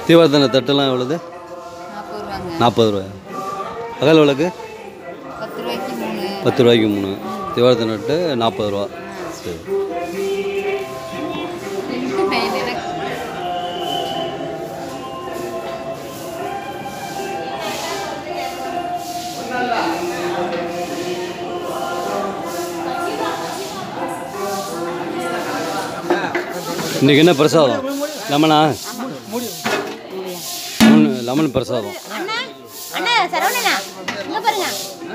தீபார்த்தனை தட்டெல்லாம் எவ்வளோது நாற்பது ரூபாங்க நாற்பது ரூபாய் அகல் விளக்கு பத்து ரூபாய்க்கு மூணு பத்து ரூபாய்க்கு மூணு தீபார்த்தனை நட்டு நாற்பது ரூபா சரி ரெண்டு பையன் எனக்கு இன்றைக்கி என்ன பிரசாதம் லெமனா லெமன் லெமன் பிரசாதம் அண்ணா அண்ணா சரவணனா இங்க பாருங்க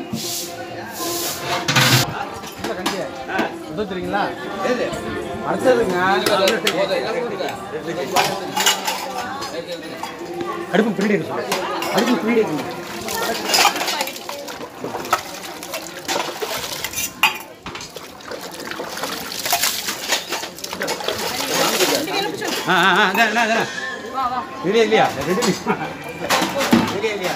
அடுப்பு பின்னாடி இருக்கு அடுப்பு பின்னாடி இருக்கு ஆ ஆ ஆ அதான் அதான் அதான் இல்லையா இல்லையா ரெண்டு நிமிஷம். இல்லையா இல்லையா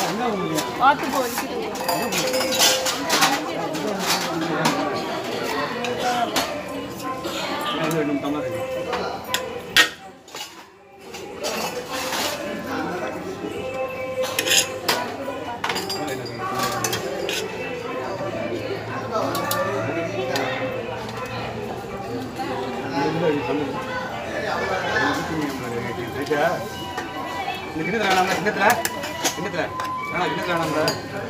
அது வேணும், டம்ளர் வேணும். இந்த கிண்ணத்துல வேணாம்ல, கிண்ணத்துல? கிண்ணத்துல? வேணாம், கிண்ணத்துல வேணாம்ல?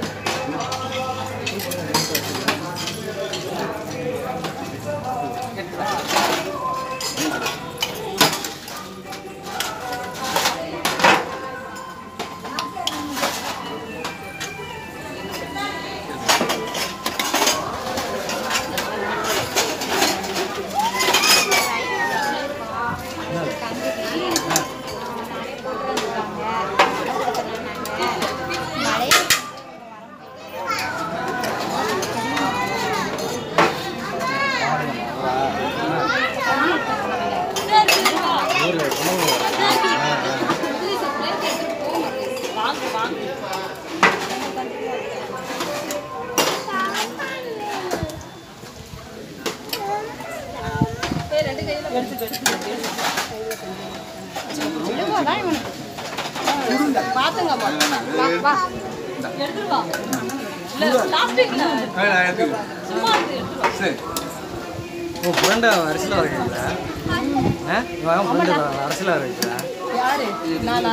வேணாம், எடுத்துக்க. சரி ஓ புரண்டை அரிசியில் வரைக்கிறீங்களா ஆ இவன் புரண்டை அரிசியில் வரைக்கிறா யாரு நானா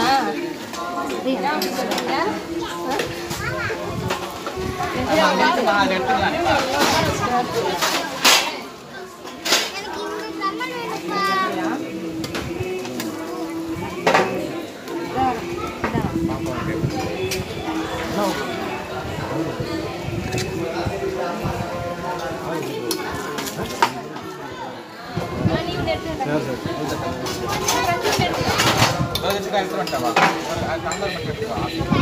அதை வச்சு தான் எடுத்துட்டு வந்துட்டவா? அது டம்ளர் மட்டும் எடுத்துக்கோ.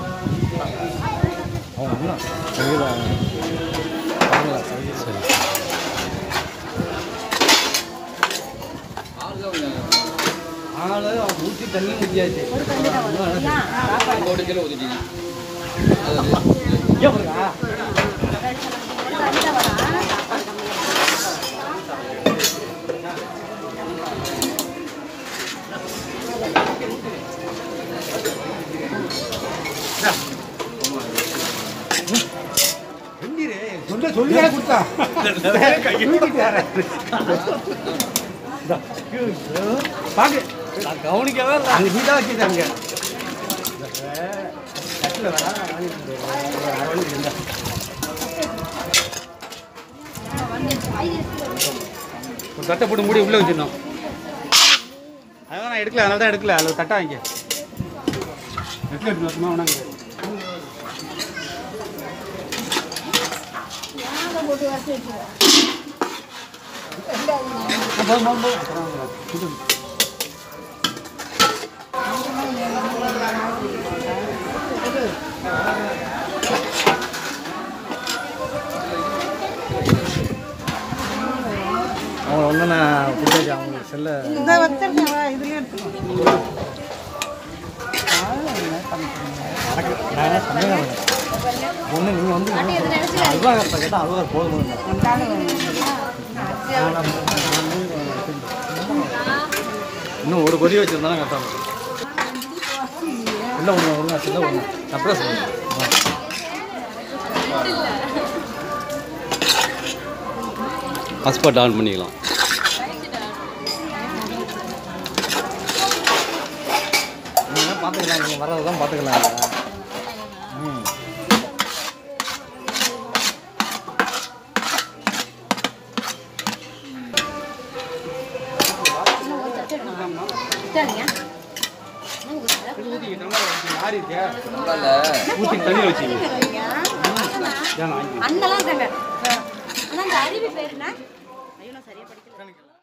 ஆளு அவன் ஊற்றி தண்ணி ஊற்றியாச்சு சொல்ல சொல்லியா கொடுத்தா தூக்கிட்டாரு. இந்தா. பாக்கு நான் கவனிக்கவே இல்லை அது நீ தான் வச்சுட்டாங்க ஒரு தட்டை போட்டு மூடி உள்ளே வச்சிடணும் அதான் நான் எடுக்கல அதனால தான் எடுக்கல அதில் தட்டை வாங்க எடுக்கல எடுத்து வருஷமா வேணாங்க அவங்க ஒன்று நான் கொடுத்தாச்சு அவங்களுக்கு செல்ல இந்த வச்சிருக்கேன் இதுலயே எடுத்துக்கோ நானே சந்தேகம் ஒன்று நீங்கள் வந்து அல்வாகத்தை கேட்டால் அல்வாகர் போதும் இன்னும் ஒரு கொதி வச்சுருந்தாலும் கரெக்டாக இருக்கும் உள்ள விடுங்க விடுங்க உள்ள விடுங்க சர்ப்ரைஸ் ஹாட்ஸ்பாட் ஆன் பண்ணிக்கலாம் நீங்கள் பார்த்துக்கலாம் நீங்கள் வர்றதெல்லாம் பார்த்துக்கலாம் ம் சரிங்க ஊற்றி மாறி இருக்கே ஊற்றி தண்ணி வச்சுங்க ஏன் வாங்கி அண்ணெல்லாம் இருக்காங்க அண்ணா இந்த அருவி பேர் என்ன ஐயோ நான் சரியா படிக்கல